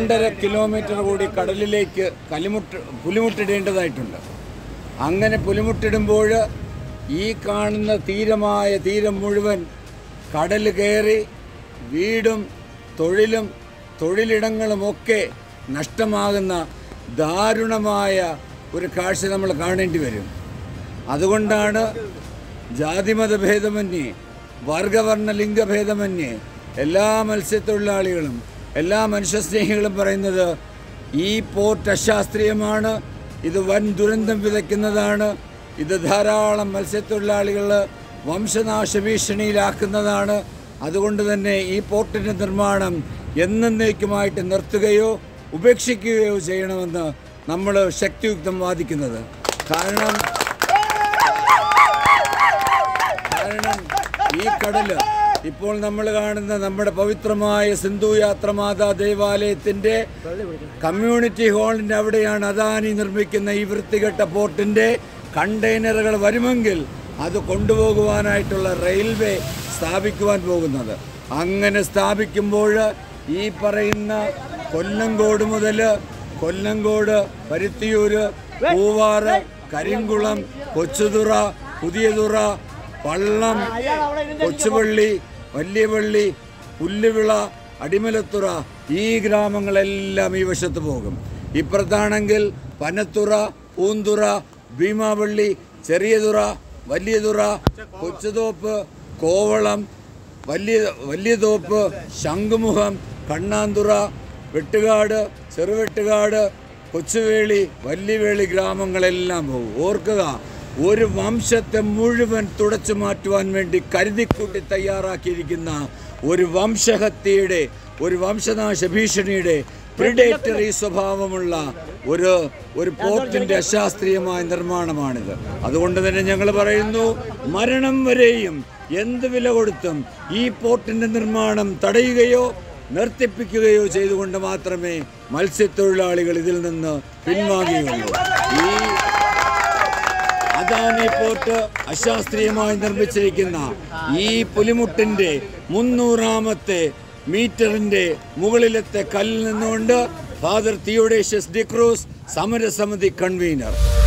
രണ്ടര കിലോമീറ്റർ കൂടി കടലിലേക്ക് കലിമുട്ട് പുലിമുട്ടിടേണ്ടതായിട്ടുണ്ട് അങ്ങനെ പുലിമുട്ടിടുമ്പോൾ ഈ കാണുന്ന തീരമായ തീരം മുഴുവൻ കടൽ കയറി വീടും തൊഴിലും തൊഴിലിടങ്ങളുമൊക്കെ നഷ്ടമാകുന്ന ദാരുണമായ ഒരു കാഴ്ച നമ്മൾ കാണേണ്ടി വരും അതുകൊണ്ടാണ് ജാതിമത ഭേദമന്യേ വർഗവർണ്ണ ലിംഗഭേദമന്യേ എല്ലാ മത്സ്യത്തൊഴിലാളികളും എല്ലാ മനുഷ്യസ്നേഹികളും പറയുന്നത് ഈ പോർട്ട് അശാസ്ത്രീയമാണ് ഇത് വൻ ദുരന്തം വിതയ്ക്കുന്നതാണ് ഇത് ധാരാളം മത്സ്യത്തൊഴിലാളികൾ വംശനാശ ഭീഷണിയിലാക്കുന്നതാണ് അതുകൊണ്ട് തന്നെ ഈ പോർട്ടിൻ്റെ നിർമ്മാണം എന്നേക്കുമായിട്ട് നിർത്തുകയോ ഉപേക്ഷിക്കുകയോ ചെയ്യണമെന്ന് നമ്മൾ ശക്തിയുക്തം വാദിക്കുന്നത് കാരണം കാരണം ഈ കടല് ഇപ്പോൾ നമ്മൾ കാണുന്ന നമ്മുടെ പവിത്രമായ സിന്ധു യാത്രമാതാ ദേവാലയത്തിന്റെ കമ്മ്യൂണിറ്റി ഹാളിന്റെ അവിടെയാണ് അദാനി നിർമ്മിക്കുന്ന ഈ വൃത്തികെട്ട പോർട്ടിന്റെ കണ്ടെയ്നറുകൾ വരുമെങ്കിൽ അത് കൊണ്ടുപോകുവാനായിട്ടുള്ള റെയിൽവേ സ്ഥാപിക്കുവാൻ പോകുന്നത് അങ്ങനെ സ്ഥാപിക്കുമ്പോൾ ഈ പറയുന്ന കൊല്ലങ്കോട് മുതൽ കൊല്ലങ്കോട് പരുത്തിയൂര് പൂവാറ് കരിങ്കുളം കൊച്ചുതുറ പുതിയതുറ പള്ളം കൊച്ചുപള്ളി വലിയപള്ളി പുല്ലുവിള അടിമലത്തുറ ഈ ഗ്രാമങ്ങളെല്ലാം ഈ വശത്ത് പോകും ഇപ്പുറത്താണെങ്കിൽ പനത്തുറ പൂന്തുറ ഭീമാപള്ളി ചെറിയതുറ വലിയതുറ കൊച്ചുതോപ്പ് കോവളം വലിയ വലിയ തോപ്പ് ശംഖുമുഖം കണ്ണാന്തുറ വെട്ടുകാട് ചെറുവെട്ടുകാട് കൊച്ചുവേളി വല്യവേളി ഗ്രാമങ്ങളെല്ലാം പോകും ഓർക്കുക ഒരു വംശത്തെ മുഴുവൻ തുടച്ചു മാറ്റുവാൻ വേണ്ടി കരുതിക്കൂട്ടി തയ്യാറാക്കിയിരിക്കുന്ന ഒരു വംശഹത്യയുടെ ഒരു വംശനാശ ഭീഷണിയുടെ പ്രിഡേറ്ററി സ്വഭാവമുള്ള ഒരു ഒരു പോർട്ടിന്റെ അശാസ്ത്രീയമായ നിർമ്മാണമാണിത് അതുകൊണ്ട് തന്നെ ഞങ്ങൾ പറയുന്നു മരണം വരെയും എന്ത് വില കൊടുത്തും ഈ പോർട്ടിന്റെ നിർമ്മാണം തടയുകയോ നിർത്തിപ്പിക്കുകയോ ചെയ്തുകൊണ്ട് മാത്രമേ മത്സ്യത്തൊഴിലാളികൾ ഇതിൽ നിന്ന് പിൻവാങ്ങുകയുള്ളൂ ഈ അദാനി പോർട്ട് അശാസ്ത്രീയമായി നിർമ്മിച്ചിരിക്കുന്ന ഈ പുലിമുട്ടിന്റെ മുന്നൂറാമത്തെ മീറ്ററിന്റെ മുകളിലത്തെ കല്ലിൽ നിന്നുകൊണ്ട് ഫാദർ തിയോഡേഷ്യസ് ഡിക്രൂസ് സമരസമിതി കൺവീനർ